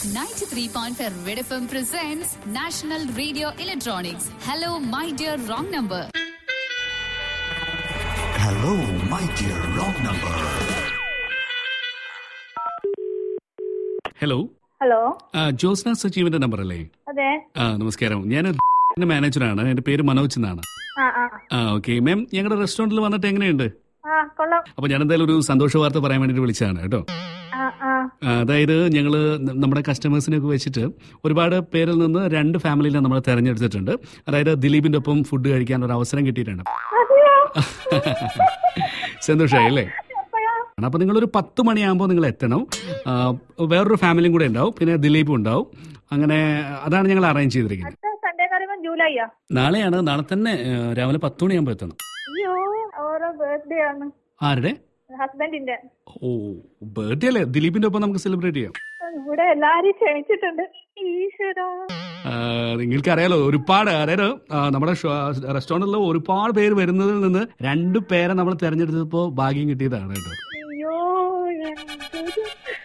93.5 Red FM presents National Radio Electronics. Hello, my dear wrong number. Hello, my dear wrong number. Hello hello ആ, Jyotsna സജീവന്റെ number അല്ലേ അതെ ആ നമസ്കാരം ഞാൻ മാനേജറാണ് എന്റെ പേര് മനോജ് എന്നാണ് ആ ആ ആ ഓക്കെ മാം ഞങ്ങളുടെ റെസ്റ്റോറന്റിൽ വന്നിട്ട് എങ്ങനെയുണ്ട് ആ കൊള്ളാം അപ്പൊ ഞാൻ എന്തായാലും ഒരു സന്തോഷ വാർത്ത പറയാൻ വേണ്ടിട്ട് വിളിച്ചതാണ് കേട്ടോ ആ ആ ആ, അതായത് ഞങ്ങൾ നമ്മുടെ കസ്റ്റമേഴ്സിനെ ഒക്കെ വെച്ചിട്ട് ഒരുപാട് പേരിൽ നിന്ന് രണ്ട് ഫാമിലിയിലെ നമ്മൾ തെരഞ്ഞെടുത്തിട്ടുണ്ട് അതായത് ദിലീപിന്റെ ഒപ്പം ഫുഡ് കഴിക്കാൻ ഒരു അവസരം കിട്ടിയിട്ടുണ്ട് അതെയോ സന്തോഷമായി അല്ലേ എപ്പോഴാ അപ്പൊ നിങ്ങളൊരു പത്ത് മണിയാകുമ്പോൾ നിങ്ങൾ എത്തണം ആ, വേറൊരു ഫാമിലിയും കൂടെ ഉണ്ടാവും പിന്നെ ദിലീപും ഉണ്ടാവും അങ്ങനെ അതാണ് ഞങ്ങൾ അറേഞ്ച് ചെയ്തിരിക്കുന്നത് അടുത്ത സൺഡേ എന്ന് പറയുമ്പോൾ ജൂലൈയാ നാളെയാണ് നാളെ തന്നെ ആ, രാവിലെ പത്ത് മണിയാകുമ്പോൾ എത്തണം അയ്യോ ഓരോ ബർത്ത്ഡേ ആണ് ആരുടെ ഹസ്ബൻഡിന്റെ ഓ ബർത്ത്ഡേ അല്ലേ ദിലീപിന്റെ ഒപ്പം നമുക്ക് സെലിബ്രേറ്റ് ചെയ്യാം ഇവിടെ എല്ലാരും ക്ഷണിച്ചിട്ടുണ്ട് ഈശ്വരാ ആ, നിങ്ങൾക്കറിയാലോ ഒരുപാട് അതായത് ആ, നമ്മുടെ റെസ്റ്റോറൻറ്റിൽ ഒരുപാട് പേര് വരുന്നതിൽ നിന്ന് രണ്ട് പേരെ നമ്മൾ തെരഞ്ഞെടുത്തപ്പോൾ ഭാഗ്യം കിട്ടിയതാണ് കേട്ടോ അയ്യോ എന്തൊരു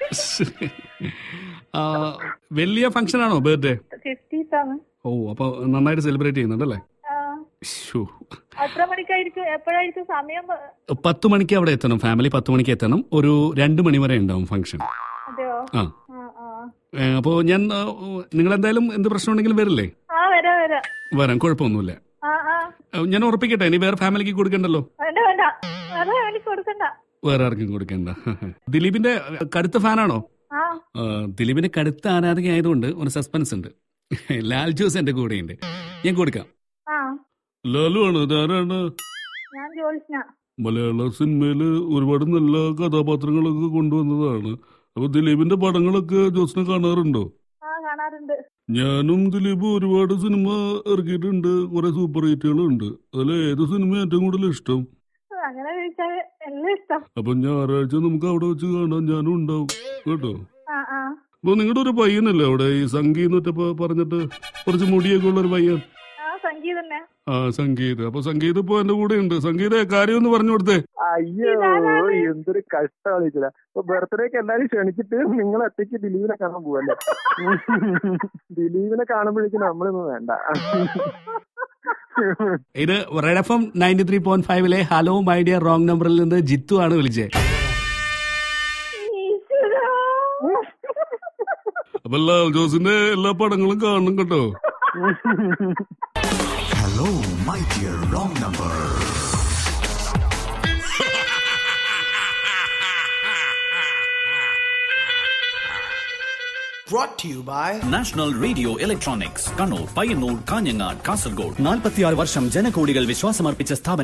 ആ, വലിയ ഫംഗ്ഷൻ ആണോ ബർത്ത്ഡേ ഫിഫ്റ്റീസ് ആണ് ഓ അപ്പൊ നന്നായിട്ട് സെലിബ്രേറ്റ് ചെയ്യുന്നുണ്ടല്ലേ ആ, ശ്ശോ. എത്ര മണിക്കായിരിക്കും എപ്പോഴായിരിക്കും സമയം പ- പത്ത് മണിക്ക് അവിടെ എത്തണം ഫാമിലി പത്ത് മണിക്ക് എത്തണം ഒരു രണ്ട് മണി വരെ ഉണ്ടാവും ഫംഗ്ഷൻ അതെയോ ആ ആ ആ ഏ, അപ്പോ ഞാൻ നിങ്ങൾ എന്തായാലും എന്ത് പ്രശ്നം ഉണ്ടെങ്കിലും വരില്ലേ ആ വരാ വരാ വരാം കുഴപ്പമൊന്നുമില്ല ആ ആ ഏ, ഞാൻ ഉറപ്പിക്കട്ടെ ഇനി വേറെ ഫാമിലിക്ക് കൊടുക്കണ്ടല്ലോ വേണ്ട വേണ്ട വേറെ എനിക്ക് കൊടുക്കണ്ട വേറെ ആർക്കും കൊടുക്കണ്ട ദിലീപിന്റെ കടുത്ത ഫാനാണോ ആ ആ, ദിലീപിന്റെ കടുത്ത ആരാധക ആയതുകൊണ്ട് ഒരു സസ്പെൻസ് ഉണ്ട് ലാൽ ജോസ് എന്റെ കൂടെയുണ്ട് ഞാൻ കൊടുക്കാം ആ ലാലു ആണ് ഇതാരാണ് ഞാൻ ജോലിസ്ന മലയാള സിനിമയില് ഒരുപാട് നല്ല കഥാപാത്രങ്ങളൊക്കെ കൊണ്ടുവന്നതാണ് അപ്പൊ ദിലീപിന്റെ പടങ്ങളൊക്കെ ജോസിനെ കാണാറുണ്ടോ ആ കാണാറുണ്ട് ഞാനും ദിലീപ് ഒരുപാട് സിനിമ ഇറക്കിയിട്ടുണ്ട് കുറെ സൂപ്പർ ഹിറ്റുകളുണ്ട് അതിൽ ഏത് സിനിമ ഏറ്റവും കൂടുതൽ ഇഷ്ടം അങ്ങനെ ചോദിച്ചാല് എല്ലാം ഇഷ്ടം അപ്പൊ ഞായറാഴ്ച നമുക്ക് അവിടെ വെച്ച് കാണാൻ ഞാനും ഉണ്ടാവും കേട്ടോ ആ ആ അപ്പൊ നിങ്ങളുടെ ഒരു പയ്യനല്ലേ അവിടെ ഈ സംഗീത് എന്നിട്ടപ്പോ പറഞ്ഞിട്ട് കുറച്ച് മുടിയൊക്കെ ഉള്ള ഒരു പയ്യൻ ആ സംഗീതന്നെ ആ സംഗീത് അപ്പൊ സംഗീത് ഇപ്പൊ എന്റെ കൂടെ ഉണ്ട് സംഗീത കാര്യം ഒന്ന് പറഞ്ഞു കൊടുത്തേ അയ്യോ എന്തൊരു കഷ്ടമാണ് ചേച്ചാ അപ്പൊ ബർത്ത്ഡേക്ക് എല്ലാരും ക്ഷണിച്ചിട്ട് നിങ്ങൾ ഒറ്റയ്ക്ക് ദിലീപിനെ കാണാൻ പോവല്ലേ ദിലീപിനെ കാണുമ്പോഴേക്കും നമ്മളൊന്നും വേണ്ട ഇത് red F M ninety three point ഫൈവിലെ ഹലോ മൈ ഡിയർ റോങ് നമ്പറിൽ നിന്ന് ജിത്തു ആണ് വിളിച്ചത് ഈശ്വരാ. അപ്പൊ ലാൽ ജോസിന്റെ എല്ലാ പടങ്ങളും കാണണം കേട്ടോ Hello, my dear wrong number. brought to you by national radio electronics Kannur Payyanur Kanhangad Kasaragod നാൽപ്പത്തിയാറ് വർഷം ജനകോടികൾ വിശ്വാസമർപ്പിച്ച സ്ഥാപനം